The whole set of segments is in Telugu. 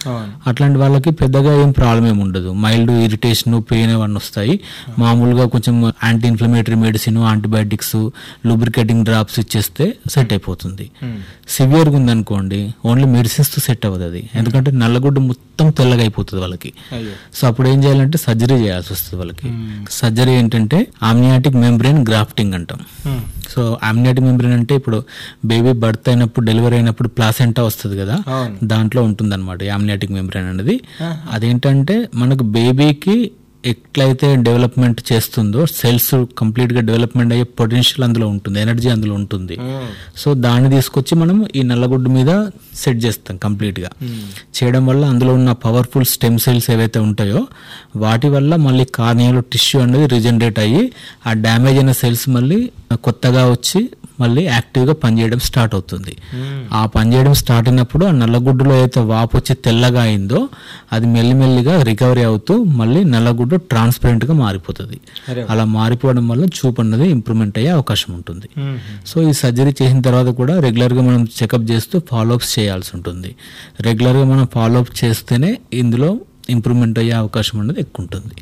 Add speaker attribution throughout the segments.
Speaker 1: అవును
Speaker 2: అట్లాంటి వాళ్ళకి పెద్దగా ఏం ప్రాబ్లం ఏమి ఉండదు మైల్డ్ ఇరిటేషన్ పెయిన్ అవన్నీ వస్తాయి మామూలుగా కొంచెం anti inflammatory medicine antibiotics lubricating drops ఇచ్చేస్తే సెట్ అయిపోతుంది సివియర్గా ఉందనుకోండి ఓన్లీ మెడిసిన్స్ తో సెట్ అవ్వదు అది ఎందుకంటే నల్లగుడ్డు మొత్తం తెల్లగా అయిపోతుంది వాళ్ళకి
Speaker 1: అయ్యో
Speaker 2: సో అప్పుడు ఏం చేయాలంటే సర్జరీ చేయాల్సి వస్తుంది వాళ్ళకి సర్జరీ ఏంటంటే ఆమ్నియాటిక్ మెంబ్రెయిన్ గ్రాఫ్టింగ్ అంటాం
Speaker 1: మ్మ్.
Speaker 2: సో ఆమ్నియాటిక్ మెంబ్రెయిన్ అంటే ఇప్పుడు బేబీ బర్త్ అయినప్పుడు డెలివరీ అయినప్పుడు ప్లాసెంటా వస్తుంది కదా
Speaker 1: అవును
Speaker 2: దాంట్లో ఉంటుంది అనమాట ఆమ్నియాటిక్ మెంబ్రెయిన్ అనేది అదేంటంటే మనకు బేబీకి ఎట్లయితే డెవలప్మెంట్ చేస్తుందో సెల్స్ కంప్లీట్ గా డెవలప్మెంట్ అయ్యే పొటెన్షియల్ అందులో ఉంటుంది ఎనర్జీ అందులో ఉంటుంది
Speaker 1: మ్మ్.
Speaker 2: సో దాన్ని తీసుకొచ్చి మనం ఈ నల్లగుడ్డు మీద సెట్ చేస్తాం కంప్లీట్ గా చేయడం వల్ల అందులో ఉన్న పవర్ఫుల్ స్టెమ్ సెల్స్ ఏవైతే ఉంటాయో వాటి వల్ల మళ్ళీ కార్నియాలో టిష్యూ అనేది రిజనరేట్ అయ్యి ఆ డ్యామేజ్ అయిన సెల్స్ మళ్ళీ కొత్తగా వచ్చి మళ్ళీ యాక్టివ్గా పనిచేయడం స్టార్ట్ అవుతుంది
Speaker 1: మ్మ్.
Speaker 2: ఆ పనిచేయడం స్టార్ట్ అయినప్పుడు ఆ నల్లగుడ్డులో అయితే వాపు వచ్చి తెల్లగా అయిందో అది మెల్లిమెల్లిగా రికవరీ అవుతూ మళ్ళీ నల్లగుడ్డు ట్రాన్స్పరెంట్ గా మారిపోతుంది
Speaker 1: అరే
Speaker 2: అలా మారిపోవడం వల్ల చూపు అన్నది ఇంప్రూవ్మెంట్ అయ్యే అవకాశం ఉంటుంది
Speaker 1: మ్మ్.
Speaker 2: సో ఈ సర్జరీ చేసిన తర్వాత కూడా రెగ్యులర్గా మనం చెకప్ చేస్తూ ఫాలోఅప్స్ చేయాల్సి ఉంటుంది రెగ్యులర్గా మనం ఫాలోఅప్ చేస్తేనే ఇందులో ఇంప్రూవ్మెంట్ అయ్యే అవకాశం అనేది ఎక్కువ ఉంటుంది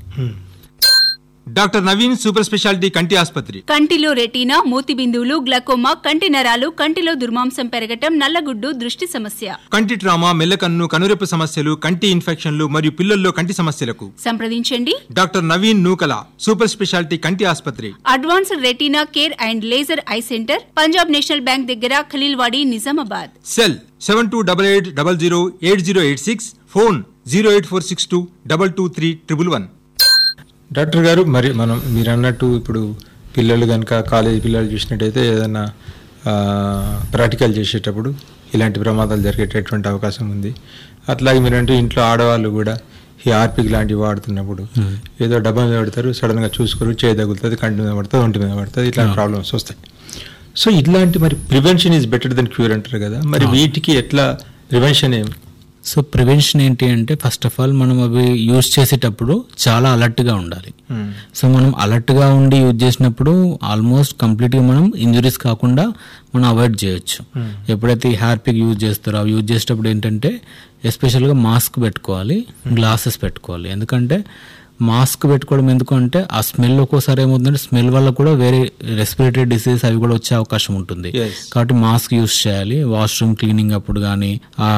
Speaker 1: డాక్టర్ నవీన్ సూపర్ స్పెషాలిటీ కంటి ఆసుపత్రి
Speaker 3: కంటిలో రెటీనా మూతి బిందువులు గ్లకోమా కంటి నరాలు కంటిలో దుర్మాంసం పెరగటం నల్లగుడ్డు దృష్టి సమస్య
Speaker 1: కంటి ట్రామా మెల్లకన్ను కనురెప్పు సమస్యలు కంటి ఇన్ఫెక్షన్లు మరియు పిల్లల్లో కంటి సమస్యలకు
Speaker 3: సంప్రదించండి
Speaker 1: doctor Naveen Nukala super speciality కంటి ఆసుపత్రి
Speaker 3: advanced retina care and laser eye centre Punjab national bank దగ్గర Khaleelwadi Nizamabad
Speaker 1: cell seven two double eight double zero eight zero eight six phone zero eight four six two double two three triple one doctor గారు మరి మనం మీరు అన్నట్టు ఇప్పుడు పిల్లలు కనుక కాలేజీ పిల్లలు చూసినట్టయితే ఏదైనా ప్రాక్టికల్ చేసేటప్పుడు ఇలాంటి ప్రమాదాలు జరిగేటటువంటి అవకాశం ఉంది అట్లాగే మీరంటే ఇంట్లో ఆడవాళ్ళు కూడా ఈ ఆర్పిక్ లాంటివి వాడుతున్నప్పుడు ఏదో డబ్బా మీద పడతారు సడన్ గా చూసుకోరు చేయి తగులుతుంది కంటి మీద పడుతుంది ఒంటి మీద పడుతుంది ఇట్లాంటి ప్రాబ్లమ్స్ వస్తాయి సో ఇట్లాంటి మరి prevention is better than cure అంటారు కదా మరి వీటికి ఎట్లా ప్రివెన్షన్ ఏం
Speaker 2: సో ప్రివెన్షన్ ఏంటి అంటే ఫస్ట్ ఆఫ్ ఆల్ మనం అవి యూజ్ చేసేటప్పుడు చాలా అలర్ట్గా ఉండాలి సో మనం అలర్ట్గా ఉండి యూజ్ చేసినప్పుడు ఆల్మోస్ట్ కంప్లీట్గా మనం ఇంజురీస్ కాకుండా మనం అవాయిడ్ చేయొచ్చు ఎప్పుడైతే ఈ హ్యార్పిక్ యూజ్ చేస్తారో అవి యూజ్ చేసేటప్పుడు ఏంటంటే ఎస్పెషల్గా మాస్క్ పెట్టుకోవాలి గ్లాసెస్ పెట్టుకోవాలి ఎందుకంటే మాస్క్ పెట్టుకోవడం ఎందుకు అంటే ఆ స్మెల్ ఒక్కోసారి ఏమవుతుందంటే స్మెల్ వల్ల కూడా వేరే రెస్పిరేటరీ డిసీజ్ అవి కూడా వచ్చే అవకాశం ఉంటుంది
Speaker 1: Yes.
Speaker 2: కాబట్టి మాస్క్ యూజ్ చేయాలి వాష్రూమ్ క్లీనింగ్ అప్పుడు కానీ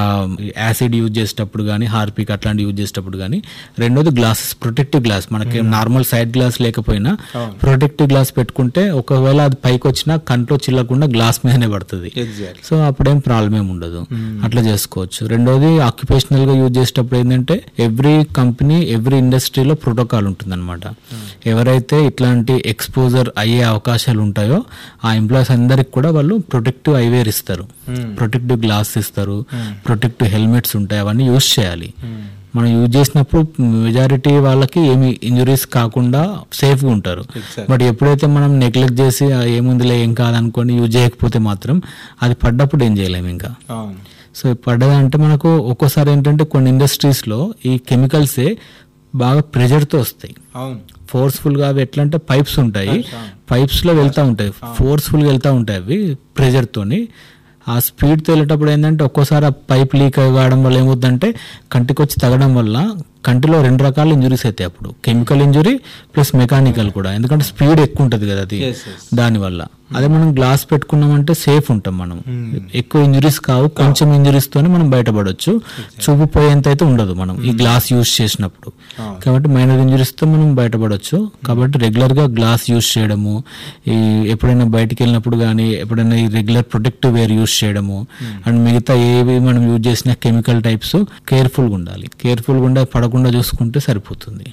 Speaker 2: యాసిడ్ యూజ్ చేసేటప్పుడు కానీ హార్పిక్ అట్లాంటి యూజ్ చేసేటప్పుడు కానీ రెండోది గ్లాసెస్ ప్రొటెక్టివ్ గ్లాస్ మనకి నార్మల్ సైడ్ గ్లాస్ లేకపోయినా ప్రొటెక్టివ్ గ్లాస్ పెట్టుకుంటే ఒకవేళ అది పైకి వచ్చినా కంట్లో చిల్లకుండా గ్లాస్ మీదనే పడుతుంది
Speaker 1: ఎగ్జాక్ట్
Speaker 2: సో అప్పుడేం ప్రాబ్లం ఏమి ఉండదు అట్లా చేసుకోవచ్చు రెండోది ఆక్యుపేషనల్ గా యూజ్ చేసేటప్పుడు ఏంటంటే ఎవ్రీ కంపెనీ ఎవ్రీ ఇండస్ట్రీలో ప్రోటోకాల్ ఉంటుంది అనమాట ఎవరైతే ఇట్లాంటి ఎక్స్పోజర్ అయ్యే అవకాశాలు ఉంటాయో ఆ ఎంప్లాయీస్ అందరికి కూడా వాళ్ళు ప్రొటెక్టివ్ ఐవేర్ ఇస్తారు ప్రొటెక్టివ్ గ్లాస్ ఇస్తారు ప్రొటెక్టివ్ హెల్మెట్స్ ఉంటాయి అవన్నీ యూజ్ చేయాలి మనం యూజ్ చేసినప్పుడు మెజారిటీ వాళ్ళకి ఏమి ఇంజురీస్ కాకుండా సేఫ్గా ఉంటారు
Speaker 1: Exactly.
Speaker 2: బట్ ఎప్పుడైతే మనం నెగ్లెక్ట్ చేసి "ఆ, ఏముందిలే ఏం కాదనుకొని యూజ్ చేయకపోతే మాత్రం అది పడ్డప్పుడు ఏం చేయలేము ఇంకా
Speaker 1: అవును
Speaker 2: సో పడ్డదంటే మనకు ఒక్కోసారి ఏంటంటే కొన్ని ఇండస్ట్రీస్లో ఈ కెమికల్సే బాగా ప్రెజర్తో వస్తాయి
Speaker 1: అవును
Speaker 2: ఫోర్స్ఫుల్గా అవి ఎట్లా అంటే పైప్స్ ఉంటాయి పైప్స్లో వెళ్తూ ఉంటాయి ఫోర్స్ఫుల్గా వెళ్తూ ఉంటాయి అవి ప్రెజర్తోని ఆ స్పీడ్తో వెళ్ళేటప్పుడు ఏంటంటే ఒక్కోసారి ఆ పైప్ లీక్ కావడం వల్ల ఏమవుతుందంటే కంటికి వచ్చి తగడం వల్ల కంటిలో రెండు రకాల ఇంజురీస్ అవుతాయి అప్పుడు కెమికల్ ఇంజురీ ప్లస్ మెకానికల్ కూడా ఎందుకంటే స్పీడ్ ఎక్కువ ఉంటుంది కదా అది
Speaker 1: Yes, yes.
Speaker 2: దానివల్ల అదే మనం గ్లాస్ పెట్టుకున్నామంటే సేఫ్ ఉంటాం మనం ఎక్కువ ఇంజురీస్ కావు కొంచెం ఇంజురీస్ తోనే మనం బయటపడవచ్చు చూపు పోయేంత అయితే ఉండదు మనం ఈ గ్లాస్ యూజ్ చేసినప్పుడు కాబట్టి మైనర్ ఇంజురీస్ తో మనం బయటపడవచ్చు కాబట్టి రెగ్యులర్ గా గ్లాస్ యూజ్ చేయడము ఈ ఎప్పుడైనా బయటికి వెళ్ళినప్పుడు కానీ ఎప్పుడైనా ఈ రెగ్యులర్ ప్రొటెక్టివ్ వేర్ యూజ్ చేయడము అండ్ మిగతా ఏవి మనం యూజ్ చేసిన కెమికల్ టైప్స్ కేర్ఫుల్ గా ఉండాలి కేర్ఫుల్ గా ఉండే పడకుండా చూసుకుంటే సరిపోతుంది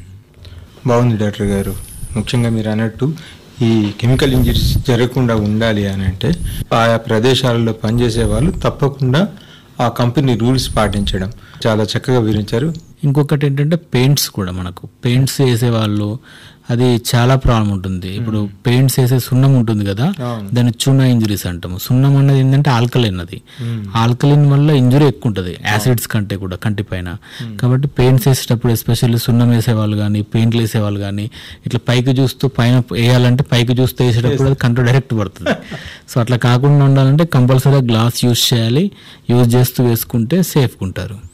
Speaker 1: బాగుంది డాక్టర్ గారు ముఖ్యంగా మీరు అన్నట్టు ఈ కెమికల్ ఇంజరీస్ జరగకుండా ఉండాలి అని అంటే ఆయా ప్రదేశాలలో పనిచేసే వాళ్ళు తప్పకుండా ఆ కంపెనీ రూల్స్ పాటించడం చాలా చక్కగా వివరించారు
Speaker 2: ఇంకొకటి ఏంటంటే పెయింట్స్ కూడా మనకు పెయింట్స్ వేసేవాళ్ళు అది చాలా ప్రాబ్లం ఉంటుంది ఇప్పుడు పెయింట్స్ వేసే సున్నం ఉంటుంది కదా
Speaker 1: అవును.
Speaker 2: దాన్ని చున్నా ఇంజురీస్ అంటాము సున్నం అనేది ఏంటంటే ఆల్కలైన్ అది ఆల్కలైన్ వల్ల ఇంజురీ ఎక్కువ ఉంటుంది యాసిడ్స్ కంటే కూడా కంటి పైన కాబట్టి పెయింట్స్ వేసేటప్పుడు ఎస్పెషల్లీ సున్నం వేసేవాళ్ళు కానీ పెయింట్లు వేసేవాళ్ళు కానీ ఇట్లా పైకి చూస్తూ పైన వేయాలంటే పైకి చూస్తూ వేసేటప్పుడు అది కంట్లో డైరెక్ట్ పడుతుంది సో అట్లా కాకుండా ఉండాలంటే కంపల్సరీగా గ్లాస్ యూజ్ చేయాలి యూజ్ చేస్తూ వేసుకుంటే సేఫ్గా ఉంటారు